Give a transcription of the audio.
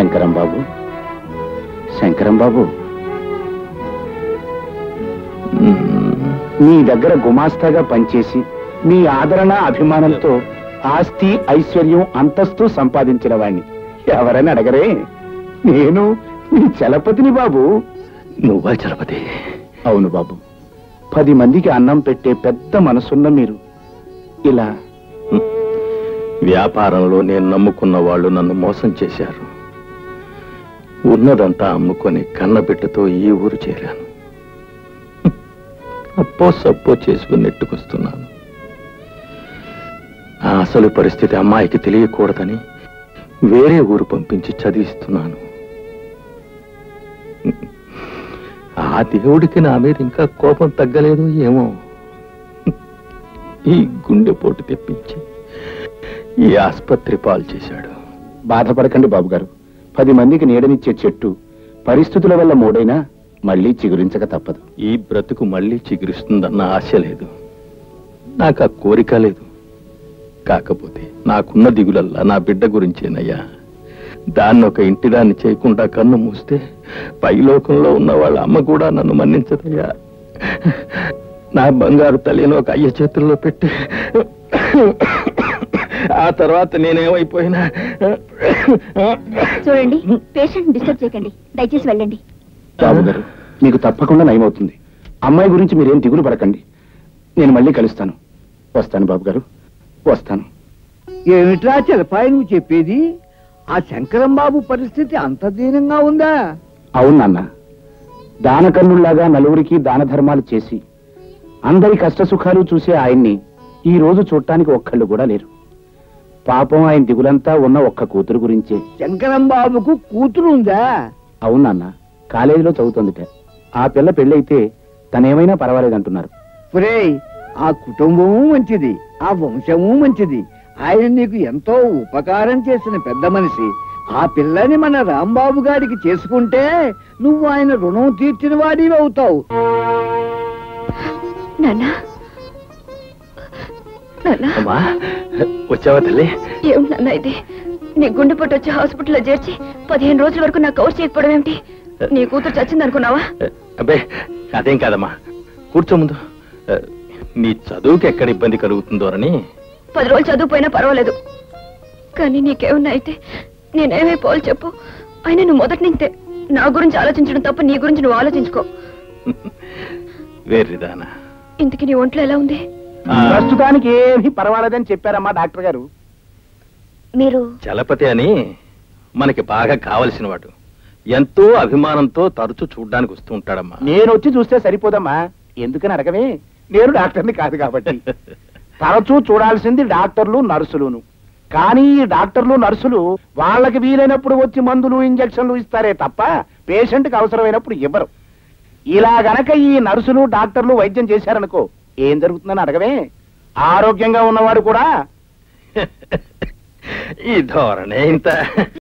శంకరం బాబు శంకరం బాబు మీ దగ్గర గుమాస్తాగా పనిచేసి మీ ఆదరణ అభిమానంతో ఆస్తి ఐశ్వర్యం అంతస్తు సంపాదించిన వాణ్ణి ఎవరని అడగరే నేను మీ చలపతిని బాబు నువ్వా చలపతి అవును బాబు పది మందికి అన్నం పెట్టే పెద్ద మనసున్న మీరు ఇలా వ్యాపారంలో నేను నమ్ముకున్న వాళ్ళు నన్ను మోసం చేశారు ఉన్నదంతా అమ్ముకొని కన్నబిడ్డతో ఈ ఊరు చేరాను అప్పో సప్పో చేసుకుని నెట్టుకొస్తున్నాను ఆ అసలు పరిస్థితి అమ్మాయికి తెలియకూడదని వేరే ఊరు పంపించి చదివిస్తున్నాను ఆ దేవుడికి నా మీద ఇంకా కోపం తగ్గలేదు ఏమో ఈ గుండెపోటు తెప్పించి ఈ ఆసుపత్రి పాలు చేశాడు బాధపడకండి బాబు గారు పది మందికి నీడనిచ్చే చెట్టు పరిస్థితుల వల్ల మూడైనా మళ్ళీ చిగురించక తప్పదు ఈ బ్రతుకు మళ్ళీ చిగురిస్తుందన్న ఆశ లేదు నాకు ఆ కోరిక లేదు కాకపోతే నాకున్న దిగులల్లా నా బిడ్డ గురించేనయ్యా దాన్ని ఒక ఇంటిదాన్ని చేయకుండా కన్ను మూస్తే పైలోకంలో ఉన్న వాళ్ళ అమ్మ కూడా నన్ను మన్నించదయ్యా నా బంగారు తల్లిని ఒక అయ్య చేతుల్లో పెట్టి ఆ తర్వాత నేనేమైపోయినా చూడండి పేషెంట్ డిస్టర్బ్ చేయకండి దయచేసి వెళ్ళండి బాబు గారు మీకు తప్పకుండా నయమవుతుంది అమ్మాయి గురించి మీరేం దిగులు పడకండి నేను మళ్ళీ కలుస్తాను వస్తాను బాబు గారు వస్తాను ఏమిట్రా చిలపాయి నువ్వు చెప్పేది ఆ శంకరం బాబు పరిస్థితి అంత దీనంగా ఉందా అవును నాన్న దానకన్నుల్లాగా నలుగురికి దాన ధర్మాలు చేసి అందరి కష్ట సుఖాలు చూసే ఆయన్ని ఈ రోజు చూడటానికి ఒక్కళ్ళు కూడా లేరు పాపం ఆయన దిగులంతా ఉన్న ఒక్క కూతురు గురించే శంకరం బాబుకు కూతురు ఉందా అవును నాన్న కాలేజీలో చదువుతుందిట ఆ పిల్ల పెళ్ళైతే తనేమైనా పర్వాలేదంటున్నారు ఒరేయ్ ఆ కుటుంబము మంచిది ఆ వంశము మంచిది ఆయన నీకు ఎంతో ఉపకారం చేసిన పెద్ద మనిషి ఆ పిల్లని మన రాంబాబు గారికి చేసుకుంటే నువ్వు ఆయన రుణం తీర్చిన వాడివి అవుతావు నాన్న నాన్న అమ్మా వచ్చావా తల్లి ఏం నాన్న ఇది నీ గుండెపోటు వచ్చి హాస్పిటల్లో చేర్చి పదిహేను రోజుల వరకు నాకు కవర్ చేయకపోవడం ఏమిటి నీ కూతురు చచ్చింది అనుకున్నావా అబ్బే అదేం కాదమ్మా కూర్చో ముందు నీ చదువుకి ఎక్కడ ఇబ్బంది కలుగుతుందోరని పది రోజులు చదువుపోయినా పర్వాలేదు కానీ నీకేమన్నా అయితే నేనేమైపోవాలి చెప్పు అయినా నువ్వు మొదటి నింతే నా గురించి ఆలోచించడం తప్ప నీ గురించి నువ్వు ఆలోచించుకో వేర్రిదానా ఇంతకి నీ ఒంట్లో ఎలా ఉంది ప్రస్తుతానికి ఏమీ పర్వాలేదని చెప్పారమ్మా డాక్టర్ గారు మీరు చలపతి అని మనకి బాగా కావలసిన వాడు ఎంతో అభిమానంతో తరచూ చూడ్డానికి వస్తూ ఉంటాడమ్మా నేను వచ్చి చూస్తే సరిపోదమ్మా ఎందుకని అడగవే నేను డాక్టర్ని కాదు కాబట్టి తరచూ చూడాల్సింది డాక్టర్లు నర్సులును కానీ ఈ డాక్టర్లు నర్సులు వాళ్ళకి వీలైనప్పుడు వచ్చి మందులు ఇంజక్షన్లు ఇస్తారే తప్ప పేషెంట్కి అవసరమైనప్పుడు ఇవ్వరు ఇలా గనక ఈ నర్సులు డాక్టర్లు వైద్యం చేశారనుకో ఏం జరుగుతుందని అడగవే ఆరోగ్యంగా ఉన్నవాడు కూడా ఈ ధోరణే ఇంత